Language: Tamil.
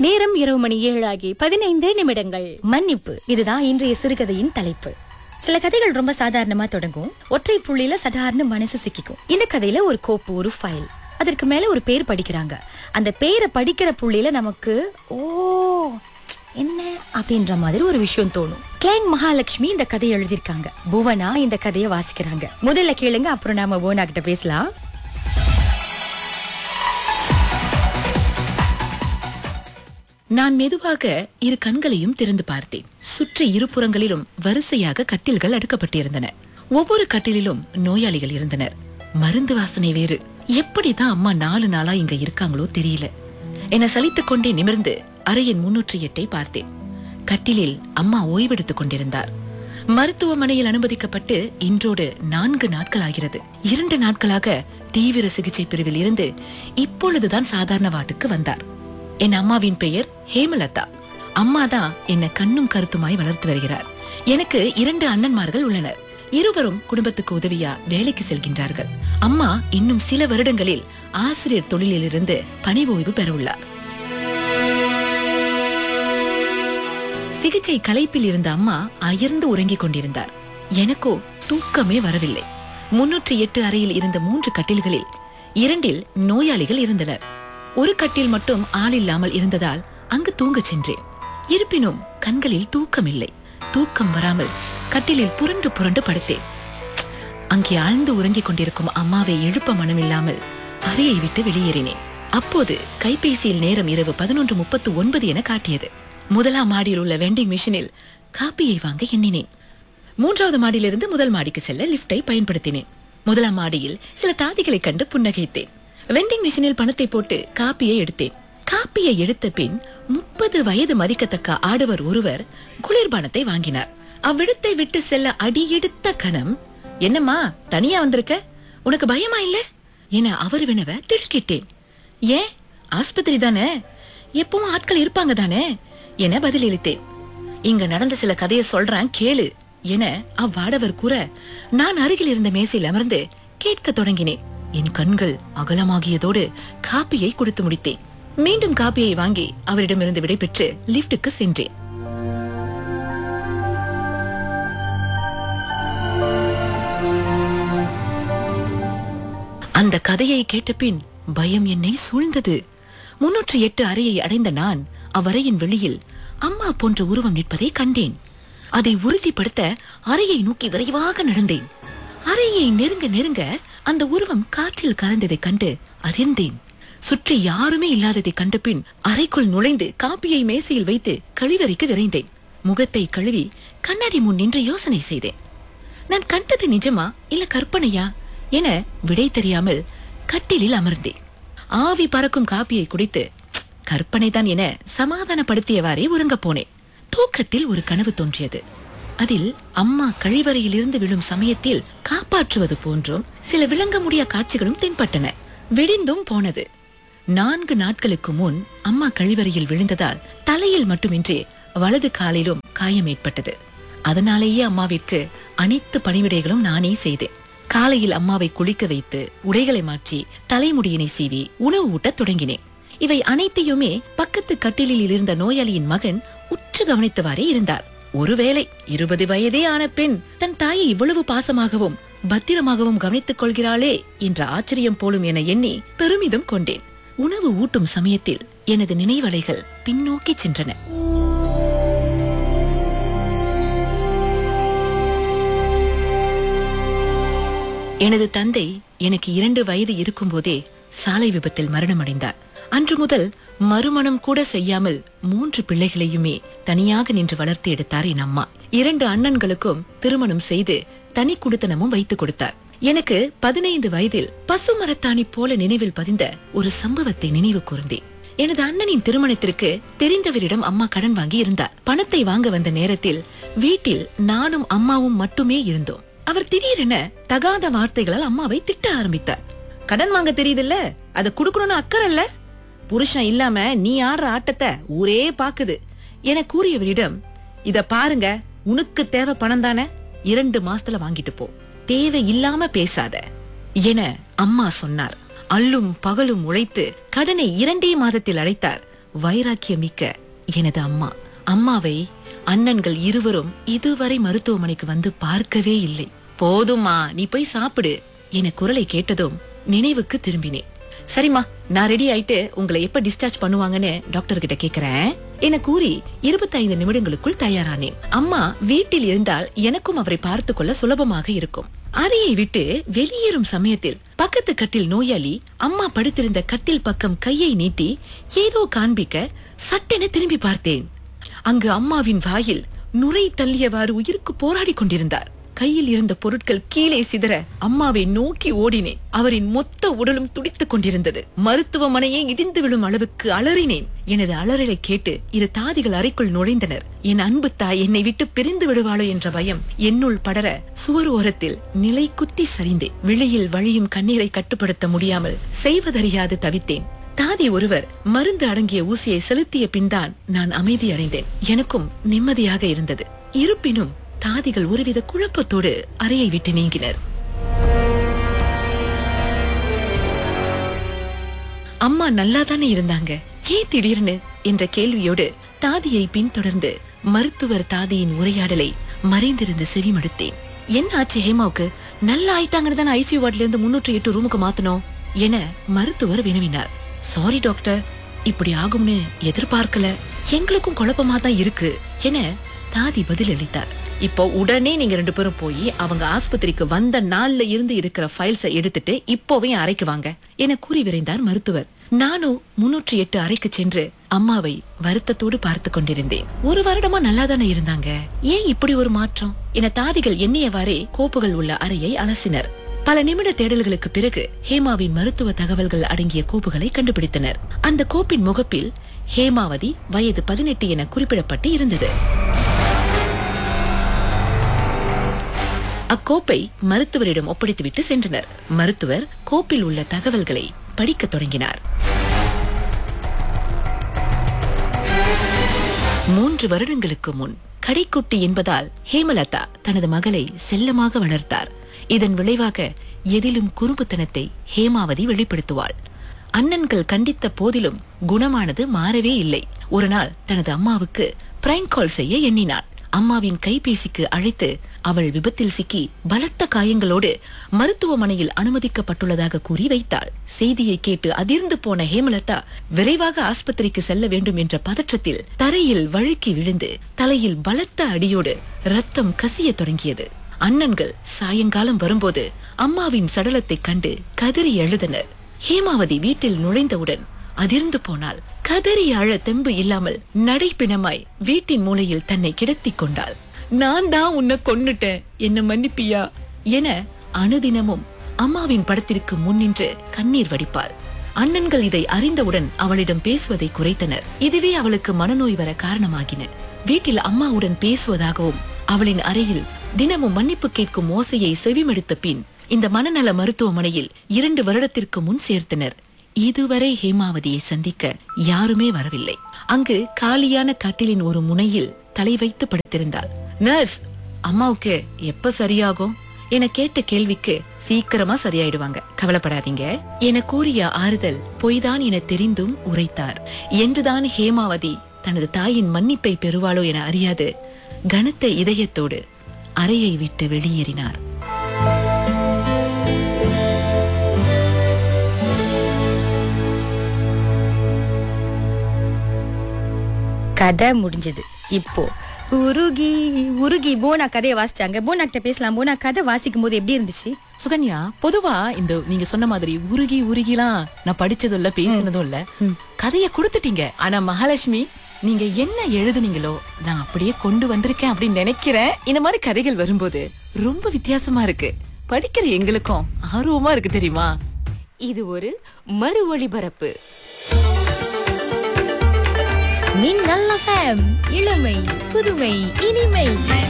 நேரம் இரவு மணி ஏழாகி பதினைந்து நிமிடங்கள் மன்னிப்பு இதுதான் இன்றைய சிறுகதையின் தலைப்பு சில கதைகள் ரொம்ப சாதாரணமா தொடங்கும் ஒற்றை புள்ளியில சாதாரண மனசு சிக்கிக்கும் இந்த கதையில ஒரு கோப்பு ஒரு ஃபைல் அதற்கு மேல ஒரு பேர் படிக்கிறாங்க அந்த பேரை படிக்கிற புள்ளியில நமக்கு ஓ என்ன அப்படின்ற மாதிரி ஒரு விஷயம் தோணும் கிளேங் மகாலட்சுமி இந்த கதையை எழுதியிருக்காங்க புவனா இந்த கதையை வாசிக்கிறாங்க முதல்ல கேளுங்க அப்புறம் நாம புவனா கிட்ட பேசலாம் நான் மெதுவாக இரு கண்களையும் திறந்து பார்த்தேன் சுற்றி இருபுறங்களிலும் வரிசையாக கட்டில்கள் அடுக்கப்பட்டிருந்தன ஒவ்வொரு கட்டிலிலும் நோயாளிகள் இருந்தனர் மருந்து வாசனை வேறு எப்படிதான் அம்மா நாலு நாளா இங்க இருக்காங்களோ தெரியல என சலித்துக் கொண்டே நிமிர்ந்து அறையின் முன்னூற்றி எட்டை பார்த்தேன் கட்டிலில் அம்மா ஓய்வெடுத்துக் கொண்டிருந்தார் மருத்துவமனையில் அனுமதிக்கப்பட்டு இன்றோடு நான்கு நாட்கள் ஆகிறது இரண்டு நாட்களாக தீவிர சிகிச்சை பிரிவில் இருந்து இப்பொழுதுதான் சாதாரண வார்டுக்கு வந்தார் என் அம்மாவின் பெயர் ஹேமலதா அம்மா தான் என்னை கண்ணும் கருத்துமாய் வளர்த்து வருகிறார் எனக்கு இரண்டு அண்ணன்மார்கள் உள்ளனர் இருவரும் குடும்பத்துக்கு உதவியா வேலைக்கு செல்கின்றார்கள் அம்மா இன்னும் சில வருடங்களில் ஆசிரியர் தொழிலிலிருந்து பணி ஓய்வு பெறவுள்ளார் சிகிச்சை கலைப்பில் இருந்த அம்மா அயர்ந்து உறங்கிக் கொண்டிருந்தார் எனக்கோ தூக்கமே வரவில்லை முன்னூற்றி எட்டு அறையில் இருந்த மூன்று கட்டில்களில் இரண்டில் நோயாளிகள் இருந்தனர் ஒரு கட்டில் மட்டும் ஆள் இல்லாமல் இருந்ததால் அங்கு தூங்கச் சென்றேன் இருப்பினும் கண்களில் தூக்கம் இல்லை தூக்கம் வராமல் கட்டிலில் புரண்டு புரண்டு படுத்தேன் அங்கே ஆழ்ந்து உறங்கிக் கொண்டிருக்கும் அம்மாவை எழுப்ப மனமில்லாமல் அறையை விட்டு வெளியேறினேன் அப்போது கைபேசியில் நேரம் இரவு பதினொன்று முப்பத்து ஒன்பது என காட்டியது முதலாம் மாடியில் உள்ள வெண்டிங் மிஷினில் காப்பியை வாங்க எண்ணினேன் மூன்றாவது மாடியிலிருந்து முதல் மாடிக்கு செல்ல லிப்டை பயன்படுத்தினேன் முதலாம் மாடியில் சில தாதிகளை கண்டு புன்னகைத்தேன் வெண்டிங் மிஷினில் பணத்தை போட்டு காப்பியை எடுத்தேன் காப்பியை எடுத்த பின் முப்பது வயது மதிக்கத்தக்க ஆடவர் ஒருவர் குளிர்பானத்தை வாங்கினார் அவ்விடத்தை விட்டு செல்ல அடியெடுத்த கணம் என்னம்மா தனியா வந்திருக்க உனக்கு பயமா இல்ல என அவர் வினவ திடுக்கிட்டேன் ஏன் ஆஸ்பத்திரி தானே எப்பவும் ஆட்கள் இருப்பாங்க தானே என பதிலளித்தேன் இங்க நடந்த சில கதையை சொல்றேன் கேளு என அவ்வாடவர் கூற நான் அருகில் இருந்த மேசையில் அமர்ந்து கேட்க தொடங்கினேன் என் கண்கள் அகலமாகியதோடு காப்பியை கொடுத்து முடித்தேன் மீண்டும் காப்பியை வாங்கி அவரிடமிருந்து விடைபெற்று லிப்டுக்கு சென்றேன் அந்த கதையை கேட்டபின் பயம் என்னை சூழ்ந்தது முன்னூற்றி எட்டு அறையை அடைந்த நான் அவ்வறையின் வெளியில் அம்மா போன்ற உருவம் நிற்பதை கண்டேன் அதை உறுதிப்படுத்த அறையை நோக்கி விரைவாக நடந்தேன் அறையை நெருங்க நெருங்க அந்த உருவம் காற்றில் கலந்ததைக் கண்டு அதிர்ந்தேன் சுற்றி யாருமே இல்லாததைக் கண்ட பின் அறைக்குள் நுழைந்து காப்பியை மேசையில் வைத்து கழிவறைக்கு விரைந்தேன் முகத்தை கழுவி கண்ணாடி முன் நின்று யோசனை செய்தேன் நான் கண்டது நிஜமா இல்ல கற்பனையா என விடை தெரியாமல் கட்டிலில் அமர்ந்தேன் ஆவி பறக்கும் காப்பியை குடித்து கற்பனைதான் என சமாதானப்படுத்தியவாறே உறங்கப் போனேன் தூக்கத்தில் ஒரு கனவு தோன்றியது அதில் அம்மா கழிவறையில் இருந்து விழும் சமயத்தில் காப்பாற்றுவது போன்றும் சில விளங்க முடியா காட்சிகளும் தென்பட்டன விடிந்தும் போனது நான்கு நாட்களுக்கு முன் அம்மா கழிவறையில் விழுந்ததால் தலையில் மட்டுமின்றி வலது காலிலும் காயம் ஏற்பட்டது அதனாலேயே அம்மாவிற்கு அனைத்து பணிவிடைகளும் நானே செய்தேன் காலையில் அம்மாவை குளிக்க வைத்து உடைகளை மாற்றி தலைமுடியினை சீவி உணவு ஊட்டத் தொடங்கினேன் இவை அனைத்தையுமே பக்கத்து கட்டிலில் இருந்த நோயாளியின் மகன் உற்று கவனித்தவாறே இருந்தார் ஒருவேளை இருபது வயதே ஆன பெண் தன் தாயை இவ்வளவு பாசமாகவும் பத்திரமாகவும் கவனித்துக் கொள்கிறாளே என்ற ஆச்சரியம் போலும் என எண்ணி பெருமிதம் கொண்டேன் உணவு ஊட்டும் சமயத்தில் எனது நினைவலைகள் பின்னோக்கி சென்றன எனது தந்தை எனக்கு இரண்டு வயது இருக்கும்போதே சாலை விபத்தில் மரணமடைந்தார் அன்று முதல் மறுமணம் கூட செய்யாமல் மூன்று பிள்ளைகளையுமே தனியாக நின்று வளர்த்து எடுத்தார் என் அம்மா இரண்டு அண்ணன்களுக்கும் திருமணம் செய்து தனி குடுத்தனமும் வைத்துக் கொடுத்தார் எனக்கு பதினைந்து வயதில் பசுமரத்தாணி போல நினைவில் பதிந்த ஒரு சம்பவத்தை நினைவு கூர்ந்தேன் எனது அண்ணனின் திருமணத்திற்கு தெரிந்தவரிடம் அம்மா கடன் வாங்கி இருந்தார் பணத்தை வாங்க வந்த நேரத்தில் வீட்டில் நானும் அம்மாவும் மட்டுமே இருந்தோம் அவர் திடீரென தகாத வார்த்தைகளால் அம்மாவை திட்ட ஆரம்பித்தார் கடன் வாங்க தெரியுதுல்ல அத குடுக்கணும்னு அக்கறை இல்ல புருஷன் இல்லாம நீ ஆடுற ஆட்டத்தை ஊரே பாக்குது என கூறியவரிடம் இத பாருங்க உனக்கு தேவை பணம் தானே இரண்டு மாசத்துல வாங்கிட்டு போ தேவை இல்லாம பேசாத என அம்மா சொன்னார் அல்லும் பகலும் உழைத்து கடனை இரண்டே மாதத்தில் அடைத்தார் வைராக்கியமிக்க எனது அம்மா அம்மாவை அண்ணன்கள் இருவரும் இதுவரை மருத்துவமனைக்கு வந்து பார்க்கவே இல்லை போதுமா நீ போய் சாப்பிடு என குரலை கேட்டதும் நினைவுக்கு திரும்பினேன் சரிம்மா நான் ரெடி ஆயிட்டு உங்களை எப்ப டிஸ்சார்ஜ் பண்ணுவாங்கன்னு டாக்டர் கிட்ட கேக்குறேன் என கூறி 25 நிமிடங்களுக்குள் தயாரானேன் அம்மா வீட்டில் இருந்தால் எனக்கும் அவரை பார்த்து கொள்ள சுலபமாக இருக்கும் அறையை விட்டு வெளியேறும் சமயத்தில் பக்கத்து கட்டில் நோயாளி அம்மா படுத்திருந்த கட்டில் பக்கம் கையை நீட்டி ஏதோ காண்பிக்க சட்டென திரும்பி பார்த்தேன் அங்கு அம்மாவின் வாயில் நுரை தள்ளியவாறு உயிருக்கு போராடி கொண்டிருந்தார் கையில் இருந்த பொருட்கள் கீழே சிதற அம்மாவை நோக்கி ஓடினேன் அவரின் மொத்த உடலும் துடித்துக் கொண்டிருந்தது மருத்துவமனையே இடிந்து விழும் அளவுக்கு அலறினேன் எனது அலறலை கேட்டு இரு தாதிகள் அறைக்குள் நுழைந்தனர் என் அன்பு தாய் என்னை விட்டு பிரிந்து விடுவாளோ என்ற பயம் என்னுள் படர சுவர் ஓரத்தில் நிலை குத்தி சரிந்தேன் வெளியில் வழியும் கண்ணீரை கட்டுப்படுத்த முடியாமல் செய்வதறியாது தவித்தேன் தாதி ஒருவர் மருந்து அடங்கிய ஊசியை செலுத்திய பின்தான் நான் அமைதி அடைந்தேன் எனக்கும் நிம்மதியாக இருந்தது இருப்பினும் தாதிகள் ஒருவித குழப்பத்தோடு அறையை விட்டு நீங்கினர் அம்மா நல்லா தானே இருந்தாங்க ஏன் திடீர்னு என்ற கேள்வியோடு தாதியை பின்தொடர்ந்து மருத்துவர் தாதியின் உரையாடலை மறைந்திருந்து செவிமடுத்தேன் என்ன ஆச்சு ஹேமாவுக்கு நல்லா ஆயிட்டாங்கன்னு தானே ஐசியூ வார்டுல இருந்து முன்னூற்றி எட்டு ரூமுக்கு மாத்தணும் என மருத்துவர் வினவினார் சாரி டாக்டர் இப்படி ஆகும்னு எதிர்பார்க்கல எங்களுக்கும் குழப்பமா தான் இருக்கு என தாதி பதில் அளித்தார் இப்போ உடனே நீங்க ரெண்டு பேரும் போய் அவங்க ஆஸ்பத்திரிக்கு வந்த நாள்ல இருந்து இருக்கிற ஃபைல்ஸை எடுத்துட்டு இப்போவே என் அறைக்கு வாங்க என கூறி விரைந்தார் மருத்துவர் நானும் முன்னூற்றி எட்டு அறைக்கு சென்று அம்மாவை வருத்தத்தோடு பார்த்து கொண்டிருந்தேன் ஒரு வருடமா நல்லா தானே இருந்தாங்க ஏன் இப்படி ஒரு மாற்றம் என தாதிகள் எண்ணியவாறே கோப்புகள் உள்ள அறையை அலசினர் பல நிமிட தேடல்களுக்கு பிறகு ஹேமாவின் மருத்துவ தகவல்கள் அடங்கிய கோப்புகளை கண்டுபிடித்தனர் அந்த கோப்பின் முகப்பில் ஹேமாவதி வயது பதினெட்டு என குறிப்பிடப்பட்டு இருந்தது அக்கோப்பை மருத்துவரிடம் ஒப்படைத்துவிட்டு சென்றனர் மருத்துவர் கோப்பில் உள்ள தகவல்களை படிக்கத் தொடங்கினார் மூன்று வருடங்களுக்கு முன் கடைக்குட்டி என்பதால் ஹேமலதா தனது மகளை செல்லமாக வளர்த்தார் இதன் விளைவாக எதிலும் குறும்புத்தனத்தை ஹேமாவதி வெளிப்படுத்துவாள் அண்ணன்கள் கண்டித்த போதிலும் குணமானது மாறவே இல்லை ஒரு நாள் தனது அம்மாவுக்கு பிரைன் கால் செய்ய எண்ணினாள் அம்மாவின் கைபேசிக்கு அழைத்து அவள் விபத்தில் சிக்கி பலத்த காயங்களோடு மருத்துவமனையில் அனுமதிக்கப்பட்டுள்ளதாக கூறி வைத்தாள் செய்தியை கேட்டு அதிர்ந்து போன ஹேமலதா விரைவாக ஆஸ்பத்திரிக்கு செல்ல வேண்டும் என்ற பதற்றத்தில் தரையில் வழுக்கி விழுந்து தலையில் பலத்த அடியோடு ரத்தம் கசியத் தொடங்கியது அண்ணன்கள் சாயங்காலம் வரும்போது அம்மாவின் சடலத்தைக் கண்டு கதறி எழுதனர் ஹேமாவதி வீட்டில் நுழைந்தவுடன் அதிர்ந்து போனாள் கதறி அழ தெம்பு இல்லாமல் நடைப்பிணமாய் வீட்டின் மூலையில் தன்னை கிடத்திக் கொண்டாள் நான் தான் உன்னை கொன்னுட்டேன் என்ன மன்னிப்பியா என அனுதினமும் அம்மாவின் படத்திற்கு முன்னின்று கண்ணீர் வடிப்பாள் அண்ணன்கள் இதை அறிந்தவுடன் அவளிடம் பேசுவதை குறைத்தனர் இதுவே அவளுக்கு மனநோய் வர காரணமாகின வீட்டில் அம்மாவுடன் பேசுவதாகவும் அவளின் அறையில் தினமும் மன்னிப்பு கேட்கும் ஓசையை செவிமடுத்த பின் இந்த மனநல மருத்துவமனையில் இரண்டு வருடத்திற்கு முன் சேர்த்தனர் இதுவரை ஹேமாவதியை சந்திக்க யாருமே வரவில்லை அங்கு காலியான கட்டிலின் ஒரு முனையில் தலை வைத்து படுத்திருந்தாள் நர்ஸ் அம்மாவுக்கு எப்ப சரியாகும் என கேட்ட கேள்விக்கு சீக்கிரமா சரியாயிடுவாங்க கவலைப்படாதீங்க என கூறிய ஆறுதல் பொய்தான் என தெரிந்தும் உரைத்தார் என்றுதான் ஹேமாவதி தனது தாயின் மன்னிப்பை பெறுவாளோ என அறியாது கனத்த இதயத்தோடு அறையை விட்டு வெளியேறினார் கதை முடிஞ்சது இப்போ உருகி உருகி போனா கதையை வாசிச்சாங்க போனா கிட்ட பேசலாம் போனா கதை வாசிக்கும் போது எப்படி இருந்துச்சு சுகன்யா பொதுவா இந்த நீங்க சொன்ன மாதிரி உருகி உருகிலாம் நான் படிச்சதும் இல்ல பேசினதும் இல்ல கதைய கொடுத்துட்டீங்க ஆனா மகாலட்சுமி நீங்க என்ன எழுதுனீங்களோ நான் அப்படியே கொண்டு வந்திருக்கேன் அப்படின்னு நினைக்கிறேன் இந்த மாதிரி கதைகள் வரும்போது ரொம்ப வித்தியாசமா இருக்கு படிக்கிற எங்களுக்கும் ஆர்வமா இருக்கு தெரியுமா இது ஒரு மறு ஒளிபரப்பு மின்னல் FM இளமை புதுமை இனிமை